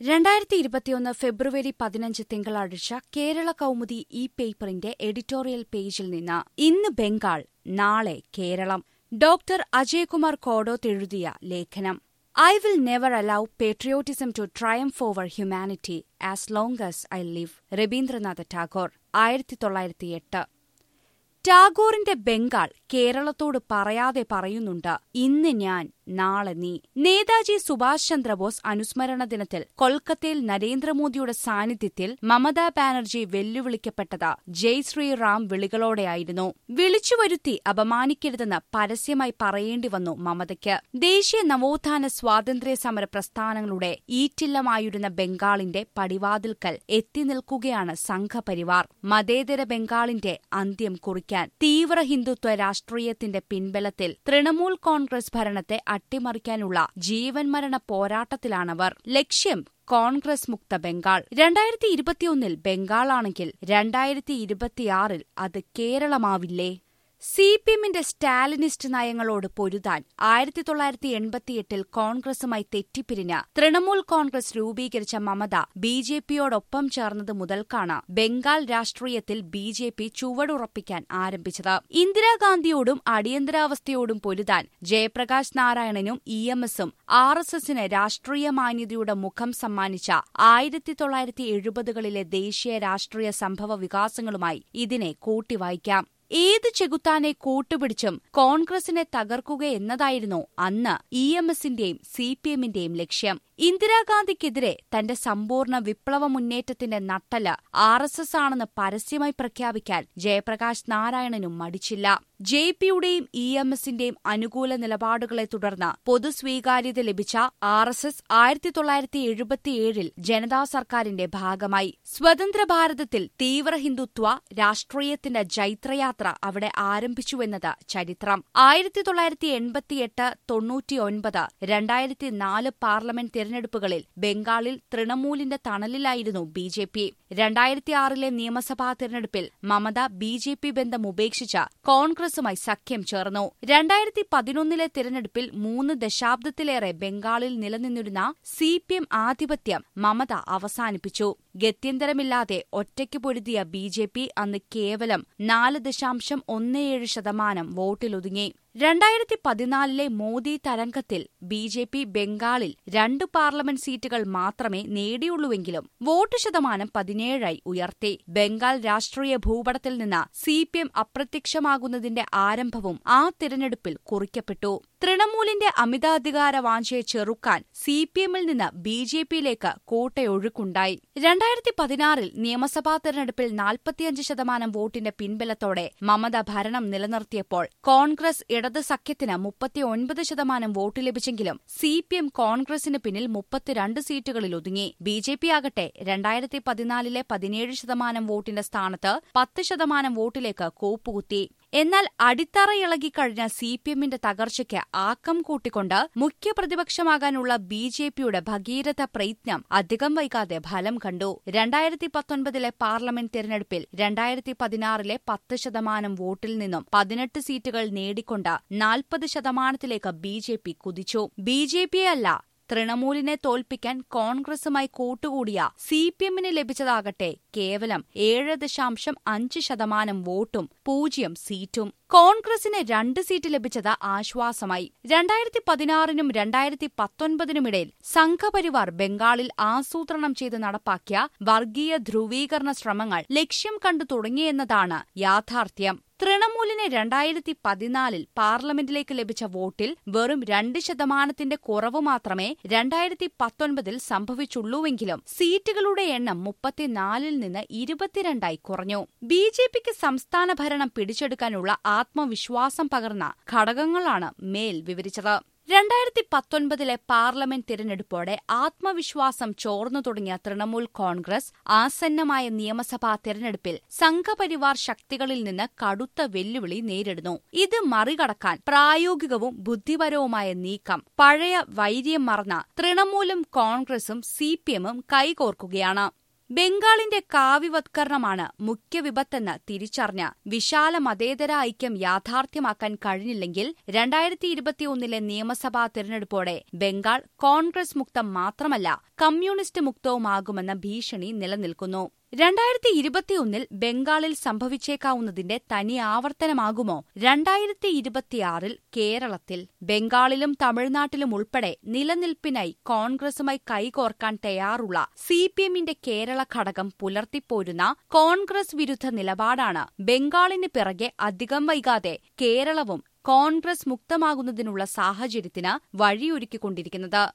രണ്ടായിരത്തി ഇരുപത്തിയൊന്ന് ഫെബ്രുവരി പതിനഞ്ച് തിങ്കളാഴ്ച കേരള കൗമുദി ഈ പേപ്പറിന്റെ എഡിറ്റോറിയൽ പേജിൽ നിന്ന് ഇന്ന് ബംഗാൾ നാളെ കേരളം ഡോക്ടർ അജയ്കുമാർ കോടോത്ത് എഴുതിയ ലേഖനം I will never allow patriotism to triumph over humanity as long as I live Rabindranath Tagore ആയിരത്തി തൊള്ളായിരത്തി എട്ട് ടാഗോറിന്റെ ബംഗാൾ കേരളത്തോട് പറയാതെ പറയുന്നുണ്ട് ഇന്ന് ഞാൻ നാളെ നീ നേതാജി സുഭാഷ് ചന്ദ്രബോസ് അനുസ്മരണ ദിനത്തിൽ കൊൽക്കത്തയിൽ നരേന്ദ്രമോദിയുടെ സാന്നിധ്യത്തിൽ മമതാ ബാനർജി വെല്ലുവിളിക്കപ്പെട്ടത് ജയ് ശ്രീറാം വിളികളോടെയായിരുന്നു വിളിച്ചുവരുത്തി അപമാനിക്കരുതെന്ന് പരസ്യമായി പറയേണ്ടി വന്നു മമതയ്ക്ക് ദേശീയ നവോത്ഥാന സ്വാതന്ത്ര്യ സമര പ്രസ്ഥാനങ്ങളുടെ ഈറ്റില്ലമായിരുന്ന ബംഗാളിന്റെ പടിവാതിൽക്കൽ എത്തി നിൽക്കുകയാണ് സംഘപരിവാർ മതേതര ബംഗാളിന്റെ അന്ത്യം കുറിക്കാൻ തീവ്ര ഹിന്ദുത്വ രാഷ്ട്രീയത്തിന്റെ പിൻബലത്തിൽ തൃണമൂൽ കോൺഗ്രസ് ഭരണത്തെ അട്ടിമറിക്കാനുള്ള ജീവൻ മരണ പോരാട്ടത്തിലാണവർ ലക്ഷ്യം കോൺഗ്രസ് മുക്ത ബംഗാൾ രണ്ടായിരത്തി ഇരുപത്തിയൊന്നിൽ ബംഗാളാണെങ്കിൽ രണ്ടായിരത്തി ഇരുപത്തിയാറിൽ അത് കേരളമാവില്ലേ സി പി എമ്മിന്റെ സ്റ്റാലിനിസ്റ്റ് നയങ്ങളോട് പൊരുതാൻ ആയിരത്തി തൊള്ളായിരത്തി എൺപത്തിയെട്ടിൽ കോൺഗ്രസുമായി തെറ്റിപ്പിരിഞ്ഞ് തൃണമൂൽ കോൺഗ്രസ് രൂപീകരിച്ച മമത ബി ജെ പിയോടൊപ്പം ചേർന്നത് മുതൽക്കാണ് ബംഗാൾ രാഷ്ട്രീയത്തിൽ ബി ജെ പി ചുവടുറപ്പിക്കാൻ ആരംഭിച്ചത് ഇന്ദിരാഗാന്ധിയോടും അടിയന്തരാവസ്ഥയോടും പൊരുതാൻ ജയപ്രകാശ് നാരായണനും ഇ എം എസും ആർ എസ് എസിന് രാഷ്ട്രീയ മാന്യതയുടെ മുഖം സമ്മാനിച്ച ആയിരത്തി തൊള്ളായിരത്തി എഴുപതുകളിലെ ദേശീയ രാഷ്ട്രീയ സംഭവ വികാസങ്ങളുമായി ഇതിനെ കൂട്ടിവായിക്കാം ഏത് ചെകുത്താനെ കൂട്ടുപിടിച്ചും കോൺഗ്രസിനെ തകർക്കുകയെന്നതായിരുന്നു അന്ന് ഇ എം എസിന്റെയും സി പി എമ്മിന്റെയും ലക്ഷ്യം ഇന്ദിരാഗാന്ധിക്കെതിരെ തന്റെ സമ്പൂർണ്ണ വിപ്ലവ മുന്നേറ്റത്തിന്റെ നട്ടല് ആർ എസ് എസ് ആണെന്ന് പരസ്യമായി പ്രഖ്യാപിക്കാൻ ജയപ്രകാശ് നാരായണനും മടിച്ചില്ല ജെ പിയുടെയും ഇ എം എസിന്റെയും അനുകൂല നിലപാടുകളെ തുടർന്ന് പൊതുസ്വീകാര്യത ലഭിച്ച ആർ എസ് എസ് ആയിരത്തി തൊള്ളായിരത്തി എഴുപത്തിയേഴിൽ ജനതാ സർക്കാരിന്റെ ഭാഗമായി സ്വതന്ത്ര ഭാരതത്തിൽ തീവ്ര ഹിന്ദുത്വ രാഷ്ട്രീയത്തിന്റെ ജൈത്രയാത്ര അവിടെ ആരംഭിച്ചുവെന്നത് ചരിത്രം ആയിരത്തി തൊള്ളായിരത്തി എൺപത്തിയെട്ട് തൊണ്ണൂറ്റിയൊൻപത് രണ്ടായിരത്തി നാല് പാർലമെന്റ് തിരഞ്ഞെടുപ്പുകളിൽ ബംഗാളിൽ തൃണമൂലിന്റെ തണലിലായിരുന്നു ബി ജെ പി രണ്ടായിരത്തിയാറിലെ നിയമസഭാ തിരഞ്ഞെടുപ്പിൽ മമത ബി ജെ പി ബന്ധം ഉപേക്ഷിച്ച് കോൺഗ്രസുമായി സഖ്യം ചേർന്നു രണ്ടായിരത്തി പതിനൊന്നിലെ തിരഞ്ഞെടുപ്പിൽ മൂന്ന് ദശാബ്ദത്തിലേറെ ബംഗാളിൽ നിലനിന്നിരുന്ന സി പി എം ആധിപത്യം മമത അവസാനിപ്പിച്ചു ഗത്യന്തരമില്ലാതെ ഒറ്റയ്ക്ക് പൊരുതിയ ബി ജെ പി അന്ന് കേവലം നാല് ദശാംശം ഒന്നേഴ് ശതമാനം വോട്ടിലൊതുങ്ങി രണ്ടായിരത്തി പതിനാലിലെ മോദി തരംഗത്തിൽ ബി ജെ പി ബംഗാളിൽ രണ്ട് പാർലമെന്റ് സീറ്റുകൾ മാത്രമേ നേടിയുള്ളൂവെങ്കിലും വോട്ട് ശതമാനം പതിനേഴായി ഉയർത്തി ബംഗാൾ രാഷ്ട്രീയ ഭൂപടത്തിൽ നിന്ന് സി പി എം അപ്രത്യക്ഷമാകുന്നതിന്റെ ആരംഭവും ആ തിരഞ്ഞെടുപ്പിൽ കുറിക്കപ്പെട്ടു തൃണമൂലിന്റെ അമിതാധികാര വാഞ്ചയെ ചെറുക്കാൻ സി പി എമ്മിൽ നിന്ന് ബി ജെ പിയിലേക്ക് കൂട്ടയൊഴുക്കുണ്ടായി രണ്ടായിരത്തി പതിനാറിൽ നിയമസഭാ തെരഞ്ഞെടുപ്പിൽ നാൽപ്പത്തിയഞ്ച് ശതമാനം വോട്ടിന്റെ പിൻബലത്തോടെ മമത ഭരണം നിലനിർത്തിയപ്പോൾ കോൺഗ്രസ് ഇടത് സഖ്യത്തിന് മുപ്പത്തിയൊൻപത് ശതമാനം വോട്ട് ലഭിച്ചെങ്കിലും സി പി എം കോൺഗ്രസിന് പിന്നിൽ മുപ്പത്തിരണ്ട് സീറ്റുകളിൽ ഒതുങ്ങി ബി ജെ പി ആകട്ടെ രണ്ടായിരത്തി പതിനാലിലെ പതിനേഴ് ശതമാനം വോട്ടിന്റെ സ്ഥാനത്ത് പത്ത് ശതമാനം വോട്ടിലേക്ക് കൂപ്പുകുത്തി എന്നാൽ അടിത്തറ ഇളകിക്കഴിഞ്ഞ സി പി എമ്മിന്റെ തകർച്ചയ്ക്ക് ആക്കം കൂട്ടിക്കൊണ്ട് മുഖ്യപ്രതിപക്ഷമാകാനുള്ള ബി ജെ പിയുടെ ഭഗീരഥ പ്രയത്നം അധികം വൈകാതെ ഫലം കണ്ടു രണ്ടായിരത്തി പത്തൊൻപതിലെ പാർലമെന്റ് തിരഞ്ഞെടുപ്പിൽ രണ്ടായിരത്തി പതിനാറിലെ പത്ത് ശതമാനം വോട്ടിൽ നിന്നും പതിനെട്ട് സീറ്റുകൾ നേടിക്കൊണ്ട് നാൽപ്പത് ശതമാനത്തിലേക്ക് ബി ജെ പി കുതിച്ചു ബി ജെ പിയല്ല തൃണമൂലിനെ തോൽപ്പിക്കാൻ കോൺഗ്രസുമായി കൂട്ടുകൂടിയ സി പി എമ്മിന് ലഭിച്ചതാകട്ടെ കേവലം ഏഴ് ദശാംശം അഞ്ച് ശതമാനം വോട്ടും പൂജ്യം സീറ്റും കോൺഗ്രസിന് രണ്ട് സീറ്റ് ലഭിച്ചത് ആശ്വാസമായി രണ്ടായിരത്തി പതിനാറിനും രണ്ടായിരത്തി പത്തൊൻപതിനുമിടയിൽ സംഘപരിവാർ ബംഗാളിൽ ആസൂത്രണം ചെയ്ത് നടപ്പാക്കിയ വർഗീയ ധ്രുവീകരണ ശ്രമങ്ങൾ ലക്ഷ്യം കണ്ടു തുടങ്ങിയെന്നതാണ് യാഥാർത്ഥ്യം തൃണമൂലിന് രണ്ടായിരത്തി പതിനാലിൽ പാർലമെന്റിലേക്ക് ലഭിച്ച വോട്ടിൽ വെറും രണ്ട് ശതമാനത്തിന്റെ കുറവ് മാത്രമേ രണ്ടായിരത്തി പത്തൊൻപതിൽ സംഭവിച്ചുള്ളൂവെങ്കിലും സീറ്റുകളുടെ എണ്ണം മുപ്പത്തിനാലിൽ നിന്ന് ഇരുപത്തിരണ്ടായി കുറഞ്ഞു ബി ജെ പിക്ക് സംസ്ഥാന ഭരണം പിടിച്ചെടുക്കാനുള്ള ആത്മവിശ്വാസം പകർന്ന ഘടകങ്ങളാണ് മേൽ വിവരിച്ചത് രണ്ടായിരത്തി പത്തൊൻപതിലെ പാർലമെന്റ് തിരഞ്ഞെടുപ്പോടെ ആത്മവിശ്വാസം ചോർന്നു തുടങ്ങിയ തൃണമൂൽ കോൺഗ്രസ് ആസന്നമായ നിയമസഭാ തിരഞ്ഞെടുപ്പിൽ സംഘപരിവാർ ശക്തികളിൽ നിന്ന് കടുത്ത വെല്ലുവിളി നേരിടുന്നു ഇത് മറികടക്കാൻ പ്രായോഗികവും ബുദ്ധിപരവുമായ നീക്കം പഴയ വൈര്യം മറന്ന തൃണമൂലും കോൺഗ്രസും സി പി എമ്മും കൈകോർക്കുകയാണ് ബംഗാളിന്റെ കാവ്യവത്കരണമാണ് മുഖ്യ വിപത്തെന്ന് തിരിച്ചറിഞ്ഞ് വിശാല മതേതര ഐക്യം യാഥാർത്ഥ്യമാക്കാൻ കഴിഞ്ഞില്ലെങ്കിൽ രണ്ടായിരത്തി ഇരുപത്തിയൊന്നിലെ നിയമസഭാ തെരഞ്ഞെടുപ്പോടെ ബംഗാൾ കോൺഗ്രസ് മുക്തം മാത്രമല്ല കമ്മ്യൂണിസ്റ്റ് മുക്തവുമാകുമെന്ന ഭീഷണി നിലനിൽക്കുന്നു രണ്ടായിരത്തി ഇരുപത്തിയൊന്നിൽ ബംഗാളിൽ സംഭവിച്ചേക്കാവുന്നതിന്റെ തനി ആവർത്തനമാകുമോ രണ്ടായിരത്തി ഇരുപത്തിയാറിൽ കേരളത്തിൽ ബംഗാളിലും തമിഴ്നാട്ടിലും ഉൾപ്പെടെ നിലനിൽപ്പിനായി കോൺഗ്രസുമായി കൈകോർക്കാൻ തയ്യാറുള്ള സി പി എമ്മിന്റെ കേരള ഘടകം പുലർത്തിപ്പോരുന്ന കോൺഗ്രസ് വിരുദ്ധ നിലപാടാണ് ബംഗാളിന് പിറകെ അധികം വൈകാതെ കേരളവും കോൺഗ്രസ് മുക്തമാകുന്നതിനുള്ള സാഹചര്യത്തിന് വഴിയൊരുക്കിക്കൊണ്ടിരിക്കുന്നത്